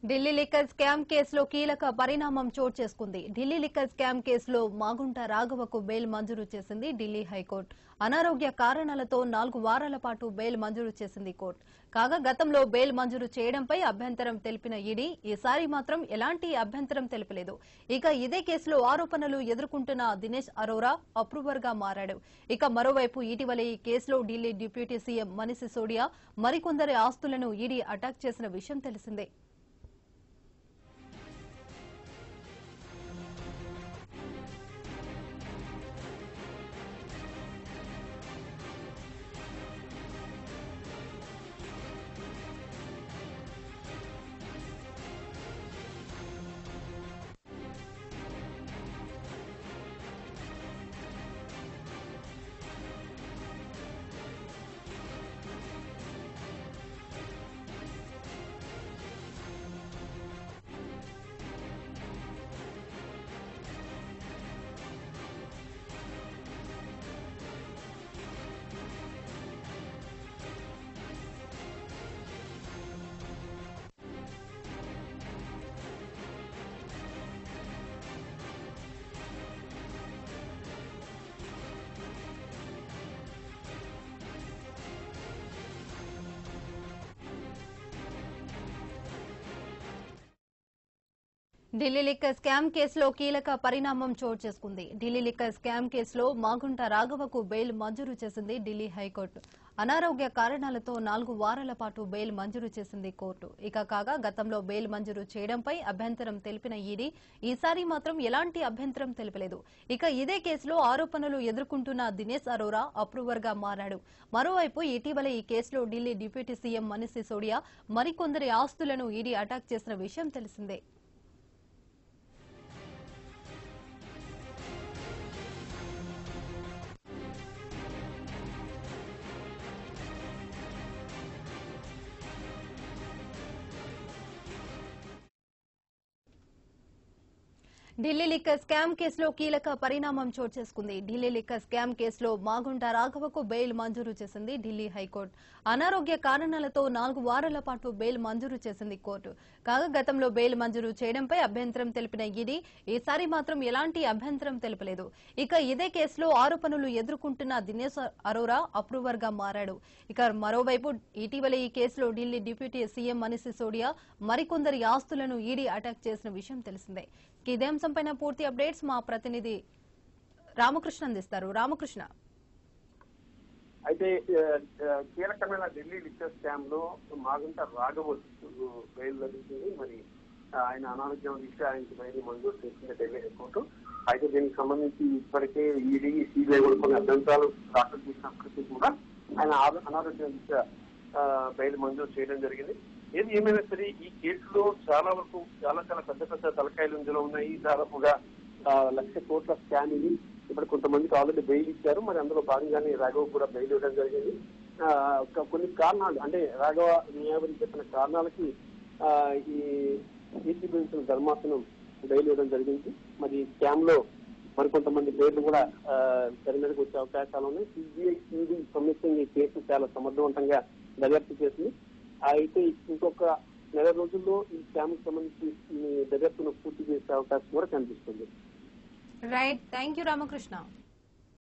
Delhi liquor scam కేసులో కీలక పరిణామం చోటు చేసుకుంది ఢిల్లీ లిక్కర్ స్కామ్ కేసులో మాగుంట రాఘవకు బెయిల్ మంజూరు చేసింది ఢిల్లీ హైకోర్టు అనారోగ్య కారణాలతో నాలుగు వారాల పాటు బెయిల్ మంజూరు చేసింది కోర్టు కాగా గతంలో బెయిల్ మంజూరు చేయడంపై అభ్యంతరం తెలిపిన ఈడీ ఈసారి మాత్రం ఎలాంటి అభ్యంతరం తెలిపలేదు ఇక ఇదే కేసులో ఆరోపణలు ఎదుర్కొంటున్న దినేష్ అరోరా అప్రూవర్ గా మారాడు ఇక మరోవైపు ఇటీవల ఈ కేసులో ఢిల్లీ డిప్యూటీ సీఎం మనీష్ సిసోడియా మరికొందరి ఆస్తులను ఈడీ అటాక్ చేసిన విషయం తెలిసిందే ఢిల్లీ లిక్కర్ స్కామ్ కేసులో కీలక పరిణామం చోటు చేసుకుంది ఢిల్లీ లిక్కర్ స్కామ్ కేసులో మాగుంట రాఘవకు బెయిల్ మంజూరు చేసింది ఢిల్లీ హైకోర్టు అనారోగ్య కారణాలతో నాలుగు వారాల పాటు బెయిల్ మంజూరు చేసింది కోర్టు ఇక కాగా గతంలో బెయిల్ మంజూరు చేయడంపై అభ్యంతరం తెలిపిన ఈడీ ఈసారి మాత్రం ఎలాంటి అభ్యంతరం తెలిపలేదు ఇక ఇదే కేసులో ఆరోపణలు ఎదుర్కొంటున్న దినేష్ అరోరా అప్రూవర్ గా మారాడు మరోవైపు ఇటీవల ఈ కేసులో ఢిల్లీ డిప్యూటీ సీఎం మనీష్ సిసోడియా మరికొందరి ఆస్తులను ఈడీ అటాక్ చేసిన విషయం తెలిసిందే ఢిల్లీ లిక్కర్ స్కామ్ కేసులో కీలక పరిణామం చోటు చేసుకుంది ఢిల్లీ లిక్కర్ స్కామ్ కేసులో మాగుంట రాఘవకు బెయిల్ మంజూరు చేసింది ఢిల్లీ హైకోర్టు అనారోగ్య కారణాలతో నాలుగు వారాల పాటు బెయిల్ మంజూరు చేసింది కోర్టు కాగా గతంలో బెయిల్ మంజూరు చేయడంపై అభ్యంతరం తెలిపిన ఈడీ ఈసారి మాత్రం ఎలాంటి అభ్యంతరం తెలిపలేదు ఇక ఇదే కేసులో ఆరోపణలు ఎదుర్కొంటున్న దినేష్ అరోరా అప్రూవర్ గా మారాడు ఇక మరోవైపు ఇటీవల ఈ కేసులో ఢిల్లీ డిప్యూటీ సీఎం మనీష్ సిసోడియా మరికొందరి ఆస్తులను ఈడీ అటాక్ చేసిన విషయం తెలిసిందే ఇదే అంశంపైన పూర్తి అప్డేట్స్ మా ప్రతినిధి రామకృష్ణ అందిస్తారు రామకృష్ణ అయితే ఆ, ఆ, కీలకమైన ఢిల్లీ లిక్కర్ స్కామ్ లో మాగుంట రాఘవ బెయిల్ లభించింది మరి ఆ, ఆయన అనారోగ్యం రీత్యా ఆయనకి బయలు మంజూరు చేసింది ఢిల్లీ హైకోర్టు అయితే దీనికి సంబంధించి ఇప్పటికే ఈడీ సిబిఐ కూడా కొన్ని అభ్యంతరాలు దాఖలు చేసినప్పటికీ కూడా ఆయన ఆ- అనారోగ్యం రీత్యా ఆ, బెయిల్ మంజూరు చేయడం జరిగింది ఏది ఏమైనా సరే ఈ కేసులో చాలా వరకు చాలా చాలా పెద్ద పెద్ద తలకాయలు ఇందులో ఉన్నాయి దాదాపుగా ఆ, లక్ష కోట్ల స్కామ్ ఇది ఇప్పుడు కొంతమందికి ఆల్రెడీ బెయిల్ ఇచ్చారు మరి అందులో భాగంగానే రాఘవ్ కూడా బెయిల్ ఇవ్వడం జరిగింది ఆ, ఒక కొన్ని కారణాలు అంటే రాఘవ న్యాయవాది చెప్పిన కారణాలకి ఆ, ఈ ఏసీబీ ధర్మాసనం బెయిల్ ఇవ్వడం జరిగింది మరి స్కామ్ లో మరికొంతమంది పేర్లు కూడా ఆ, తెర మీదకి వచ్చే అవకాశాలు ఉన్నాయి సిబిఐ ఈడీ సంయుక్తంగా ఈ కేసు చాలా సమర్థవంతంగా దర్యాప్తు చేసింది అయితే ఇంకొక నెల రోజుల్లో ఈ స్కామ్ కి సంబంధించి ఈ దర్యాప్తును పూర్తి చేసే అవకాశం కూడా కనిపిస్తుంది రైట్ థ్యాంక్ యూ రామకృష్ణ